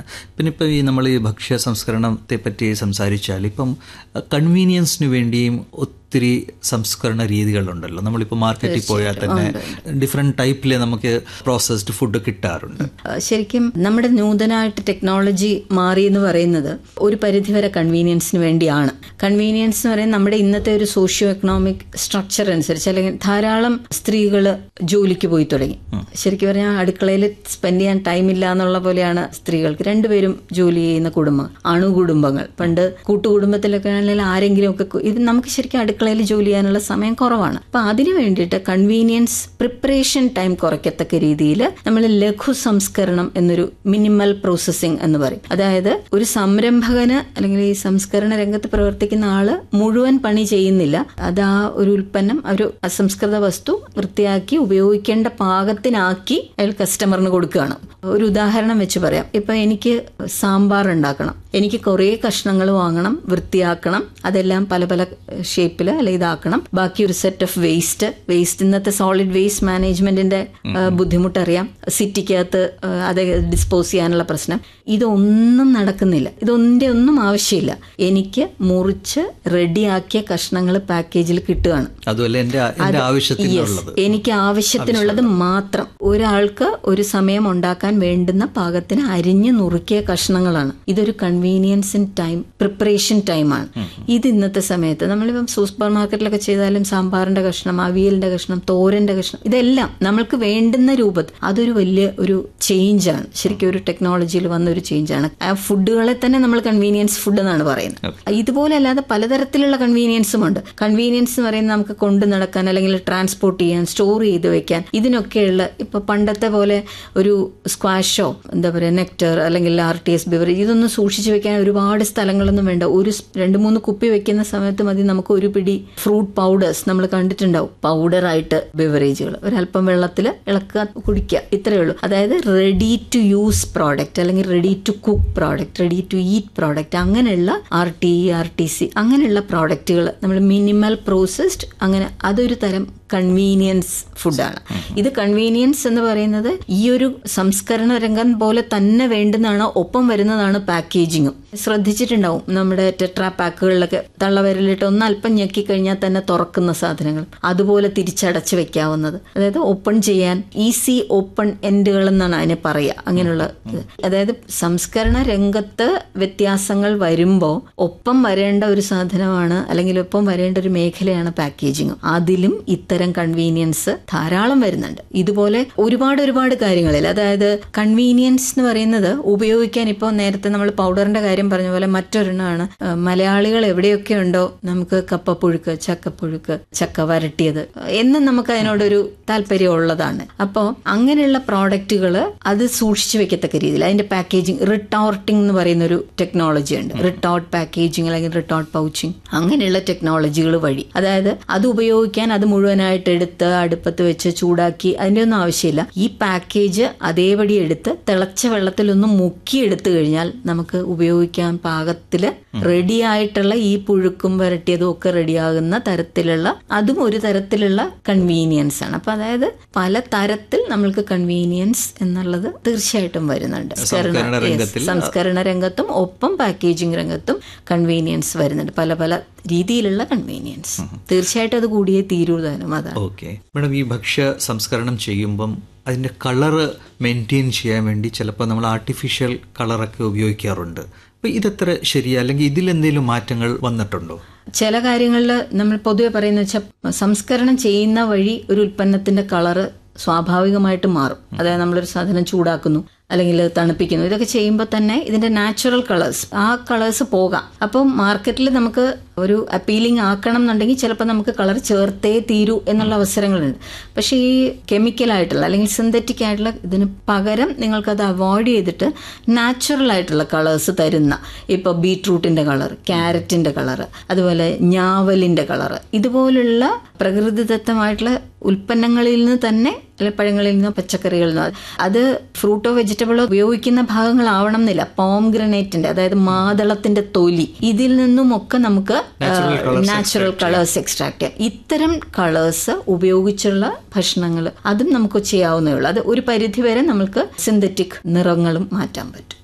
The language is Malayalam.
പിന്നെ ഇപ്പം ഈ നമ്മൾ ഈ ഭക്ഷ്യ സംസ്കരണത്തെ പറ്റി സംസാരിച്ചാൽ ഇപ്പം കൺവീനിയൻസിന് വേണ്ടിയും ഒത്തിരി സംസ്കരണ രീതികളുണ്ടല്ലോ നമ്മളിപ്പോൾ മാർക്കറ്റിൽ പോയാൽ തന്നെ ഡിഫറെൻറ്റ് ടൈപ്പിൽ നമുക്ക് പ്രോസസ്ഡ് ഫുഡ് കിട്ടാറുണ്ട് ശരിക്കും നമ്മുടെ നൂതനമായിട്ട് ടെക്നോളജി മാറി എന്ന് പറയുന്നത് ഒരു പരിധിവരെ കൺവീനിയൻസിന് വേണ്ടിയാണ് കൺവീനിയൻസ് എന്ന് പറയുന്നത് നമ്മുടെ ഇന്നത്തെ ഒരു സോഷ്യോ എക്കണോമിക് സ്ട്രക്ചർ അനുസരിച്ച് അല്ലെങ്കിൽ ധാരാളം സ്ത്രീകൾ ജോലിക്ക് പോയി തുടങ്ങി ശരിക്കും പറഞ്ഞാൽ അടുക്കളയിൽ സ്പെൻഡ് ചെയ്യാൻ ടൈം ഇല്ല എന്നുള്ള പോലെയാണ് സ്ത്രീകൾക്ക് രണ്ടുപേരും ജോലി ചെയ്യുന്ന കുടുംബം അണുകുടുംബങ്ങൾ പണ്ട് കൂട്ടുകുടുംബത്തിലൊക്കെ ആണെങ്കിൽ ആരെങ്കിലും ഒക്കെ കു- ഇത് നമുക്ക് ശരിക്കും അടുക്കളയിൽ ജോലി ചെയ്യാനുള്ള സമയം കുറവാണ് അപ്പൊ അതിനു വേണ്ടിയിട്ട് കൺവീനിയൻസ് പ്രിപ്പറേഷൻ ടൈം കുറയ്ക്കത്തക്ക രീതിയിൽ നമ്മൾ ലഘു സംസ്കരണം എന്നൊരു മിനിമൽ പ്രോസസ്സിംഗ് എന്ന് പറയും അതായത് ഒരു സംരംഭകന് അല്ലെങ്കിൽ ഈ സംസ്കരണ രംഗത്ത് പ്രവർത്തിക്കുന്ന ആള് മുഴുവൻ പണി ചെയ്യുന്നില്ല അത് ആ ഒരു ഉൽപ്പന്നം ആ ഒരു അസംസ്കൃത വസ്തു വൃത്തിയാക്കി ഉപയോഗിക്കേണ്ട പാകത്തിനാക്കി അയാൾ കസ്റ്റമറിന് കൊടുക്കുകയാണ് ഒരു ഉദാഹരണം വെച്ച് പറയാം ഇപ്പൊ എനിക്ക് സാമ്പാർ ഉണ്ടാക്കണം എനിക്ക് കുറേ കഷ്ണങ്ങൾ വാങ്ങണം വൃത്തിയാക്കണം അതെല്ലാം പല പല ഷേപ്പിൽ അല്ലെ ഇതാക്കണം ബാക്കി ഒരു സെറ്റ് ഓഫ് വേസ്റ്റ് വേസ്റ്റ് ഇന്നത്തെ സോളിഡ് വേസ്റ്റ് മാനേജ്മെന്റിന്റെ ബുദ്ധിമുട്ടറിയാം സിറ്റിക്കകത്ത് ആ, അത് ഡിസ്പോസ് ചെയ്യാനുള്ള പ്രശ്നം ഇതൊന്നും നടക്കുന്നില്ല ഇതൊന്നിന്റെ ഒന്നും ആവശ്യമില്ല എനിക്ക് മുറിച്ച് റെഡിയാക്കിയ കഷ്ണങ്ങൾ പാക്കേജിൽ കിട്ടുകയാണ് അതുമല്ല എൻ്റെ എൻ്റെ ആവശ്യത്തിനുള്ളത് Yes, എനിക്ക് ആവശ്യത്തിനുള്ളത് മാത്രം ഒരാൾക്ക് ഒരു സമയം ഉണ്ടാക്കാൻ വേണ്ടുന്ന പാകത്തിന് അരിഞ്ഞു നുറുക്കിയ കഷ്ണങ്ങളാണ് ഇതൊരു കൺവീനിയൻസ് ഇൻ ടൈം പ്രിപ്പറേഷൻ ടൈമാണ് ഇത് ഇന്നത്തെ സമയത്ത് നമ്മളിപ്പം സൂപ്പർ മാർക്കറ്റിലൊക്കെ ചെയ്താലും സാമ്പാറിന്റെ കഷ്ണം അവിയലിന്റെ കഷ്ണം തോരന്റെ കഷ്ണം ഇതെല്ലാം നമ്മൾക്ക് വേണ്ടുന്ന രൂപത്തിൽ അതൊരു വലിയ ഒരു ചേഞ്ചാണ് ശരിക്കും ഒരു ടെക്നോളജിയിൽ വന്ന ഒരു ചേഞ്ചാണ് ആ ഫുഡുകളെ തന്നെ നമ്മൾ കൺവീനിയൻസ് ഫുഡ് എന്നാണ് പറയുന്നത് ഇതുപോലെ അല്ലാതെ പലതരത്തിലുള്ള കൺവീനിയൻസും ഉണ്ട് കൺവീനിയൻസ് എന്ന് പറയുന്നത് നമുക്ക് കൊണ്ടു നടക്കാൻ അല്ലെങ്കിൽ ട്രാൻസ്പോർട്ട് ചെയ്യാൻ സ്റ്റോർ ചെയ്ത് വെക്കാൻ ഇതിനൊക്കെയുള്ള ഇപ്പൊ പണ്ടത്തെ പോലെ ഒരു സ്ക്വാഷോ എന്താ പറയുക നെക്ടർ അല്ലെങ്കിൽ ആർ ടി എസ് ബിവറേജ് ഇതൊന്നും സൂക്ഷിച്ചു വെക്കാൻ ഒരുപാട് സ്ഥലങ്ങളൊന്നും വേണ്ട ഒരു സ് രണ്ട് മൂന്ന് കുപ്പി വെക്കുന്ന സമയത്ത് മതി നമുക്ക് ഒരു പിടി ഫ്രൂട്ട് പൗഡേഴ്സ് നമ്മൾ കണ്ടിട്ടുണ്ടാവും പൗഡറായിട്ട് ബിവറേജുകൾ ഒരല്പം വെള്ളത്തിൽ ഇളക്കുക കുടിക്കുക ഇത്രയേ ഉള്ളൂ അതായത് റെഡി ടു യൂസ് പ്രോഡക്റ്റ് അല്ലെങ്കിൽ ready to cook product ready to eat product അങ്ങനെയുള്ള R T R T C അങ്ങനെയുള്ള പ്രോഡക്റ്റുകൾ നമ്മൾ മിനിമൽ പ്രോസസ്ഡ് അങ്ങനെ അതൊരു തരം കൺവീനിയൻസ് ഫുഡാണ് ഇത് കൺവീനിയൻസ് എന്ന് പറയുന്നത് ഈ ഒരു സംസ്കരണ രംഗം പോലെ തന്നെ വേണ്ടുന്നതാണ് ഒപ്പം വരുന്നതാണ് പാക്കേജിങ്ങും ശ്രദ്ധിച്ചിട്ടുണ്ടാവും നമ്മുടെ ടെട്രാ പാക്കുകളിലൊക്കെ തള്ളവിരലിട്ട് ഒന്ന് അല്പം ഞെക്കി കഴിഞ്ഞാൽ തന്നെ തുറക്കുന്ന സാധനങ്ങൾ അതുപോലെ തിരിച്ചടച്ച് വെക്കാവുന്നത് അതായത് ഓപ്പൺ ചെയ്യാൻ ഈസി ഓപ്പൺ എൻഡുകൾ എന്നാണ് അതിനെ പറയുക അങ്ങനെയുള്ള ഇത്. അതായത് സംസ്കരണ രംഗത്ത് വ്യത്യാസങ്ങൾ വരുമ്പോൾ ഒപ്പം വരേണ്ട ഒരു സാധനമാണ് അല്ലെങ്കിൽ ഒപ്പം വരേണ്ട ഒരു മേഖലയാണ് പാക്കേജിങ് അതിലും ഇത്തരം കൺവീനിയൻസ് ധാരാളം വരുന്നുണ്ട് ഇതുപോലെ ഒരുപാട് ഒരുപാട് കാര്യങ്ങളിൽ അതായത് കൺവീനിയൻസ് എന്ന് പറയുന്നത് ഉപയോഗിക്കാൻ ഇപ്പോൾ നേരത്തെ നമ്മൾ പൗഡറിന്റെ കാര്യം പറഞ്ഞ പോലെ മറ്റൊരെണ്ണമാണ് ആ, മലയാളികൾ എവിടെയൊക്കെ ഉണ്ടോ നമുക്ക് കപ്പപ്പുഴുക്ക് ചക്കപ്പുഴുക്ക് ചക്ക വരട്ടിയത് എന്നും നമുക്ക് അതിനോടൊരു താല്പര്യം ഉള്ളതാണ് അപ്പോൾ അങ്ങനെയുള്ള പ്രോഡക്റ്റുകൾ അത് സൂക്ഷിച്ചു വെക്കത്തക്ക രീതിയിൽ അതിന്റെ പാക്കേജിങ് റിട്ടോർട്ടിംഗ് എന്ന് പറയുന്ന ഒരു ടെക്നോളജി ഉണ്ട് റിട്ടോർട്ട് പാക്കേജിങ് അല്ലെങ്കിൽ റിട്ടോർട്ട് പൗച്ചിങ് അങ്ങനെയുള്ള ടെക്നോളജികൾ വഴി അതായത് അത് ഉപയോഗിക്കാൻ അത് മുഴുവനായിട്ട് എടുത്ത് അടുപ്പത്ത് വെച്ച് ചൂടാക്കി അതിന്റെ ഒന്നും ആവശ്യമില്ല ഈ പാക്കേജ് അതേപടി എടുത്ത് തിളച്ച വെള്ളത്തിലൊന്ന് മുക്കി എടുത്തു കഴിഞ്ഞാൽ നമുക്ക് ഉപയോഗിക്കാൻ പാകത്തില് റെഡി ആയിട്ടുള്ള ഈ പുഴുക്കും വരട്ടിയതും ഒക്കെ റെഡിയാകുന്ന തരത്തിലുള്ള അതും ഒരു തരത്തിലുള്ള കൺവീനിയൻസ് ആണ് അപ്പൊ അതായത് പല തരത്തിൽ നമ്മൾക്ക് കൺവീനിയൻസ് എന്നുള്ളത് തീർച്ചയായിട്ടും വരുന്നുണ്ട് സംസ്കരണ Yes, രംഗത്തിൽ സംസ്കരണ രംഗത്തും ഒപ്പം പാക്കേജിംഗ് രംഗത്തും കൺവീനിയൻസ് വരുന്നുണ്ട് പല പല രീതിയിലുള്ള കൺവീനിയൻസ് തീർച്ചയായിട്ടും അത് കൂടിയേ തീരൂ താനും അതാണ് ഓക്കെ മാഡം ഈ ഭക്ഷ്യ സംസ്കരണം ചെയ്യുമ്പം അതിൻ്റെ കളറ് മെയിൻറ്റെയിൻ ചെയ്യാൻ വേണ്ടി ചിലപ്പോൾ നമ്മൾ ആർട്ടിഫിഷ്യൽ കളറൊക്കെ ഉപയോഗിക്കാറുണ്ട് അപ്പോൾ ഇതെത്ര ശരിയാ അല്ലെങ്കിൽ ഇതിലെന്തെങ്കിലും മാറ്റങ്ങൾ വന്നിട്ടുണ്ടോ ചില കാര്യങ്ങളിൽ നമ്മൾ പൊതുവെ പറയുന്ന വെച്ചാൽ സംസ്കരണം ചെയ്യുന്ന വഴി ഒരു ഉൽപ്പന്നത്തിന്റെ കളറ് സ്വാഭാവികമായിട്ട് മാറും അതായത് നമ്മളൊരു സാധനം ചൂടാക്കുന്നു അല്ലെങ്കിൽ തണുപ്പിക്കുന്നു ഇതൊക്കെ ചെയ്യുമ്പോൾ തന്നെ ഇതിന്റെ നാച്ചുറൽ കളേഴ്സ് ആ കളേഴ്സ് പോകാം അപ്പം മാർക്കറ്റിൽ നമുക്ക് ഒരു അപ്പീലിംഗ് ആക്കണം എന്നുണ്ടെങ്കിൽ ചിലപ്പോൾ നമുക്ക് കളർ ചേർത്തേ തീരൂ എന്നുള്ള അവസരങ്ങളുണ്ട് പക്ഷേ ഈ കെമിക്കലായിട്ടുള്ള അല്ലെങ്കിൽ സിന്തറ്റിക് ആയിട്ടുള്ള ഇതിന് പകരം നിങ്ങൾക്കത് അവോയ്ഡ് ചെയ്തിട്ട് നാച്ചുറൽ ആയിട്ടുള്ള കളേഴ്സ് തരുന്ന ഇപ്പോൾ ബീട്രൂട്ടിന്റെ കളർ ക്യാരറ്റിന്റെ കളർ അതുപോലെ ഞാവലിന്റെ കളർ ഇതുപോലുള്ള പ്രകൃതിദത്തമായിട്ടുള്ള ഉൽപ്പന്നങ്ങളിൽ നിന്ന് തന്നെ അല്ലെങ്കിൽ പഴങ്ങളിൽ നിന്നോ പച്ചക്കറികളിൽ നിന്നോ അത് ഫ്രൂട്ടോ വെജിറ്റബിളോ ഉപയോഗിക്കുന്ന ഭാഗങ്ങളാവണം എന്നില്ല പോം ഗ്രനേറ്റിന്റെ അതായത് മാതളത്തിന്റെ തൊലി ഇതിൽ നിന്നുമൊക്കെ നമുക്ക് നാച്ചുറൽ കളേഴ്സ് എക്സ്ട്രാക്ട് ചെയ്യാം ഇത്തരം കളേഴ്സ് ഉപയോഗിച്ചുള്ള ഭക്ഷണങ്ങൾ അതും നമുക്ക് ചെയ്യാവുന്നേ ഉള്ളൂ അത് ഒരു പരിധി വരെ നമുക്ക് സിന്തറ്റിക് നിറങ്ങളും മാറ്റാൻ പറ്റും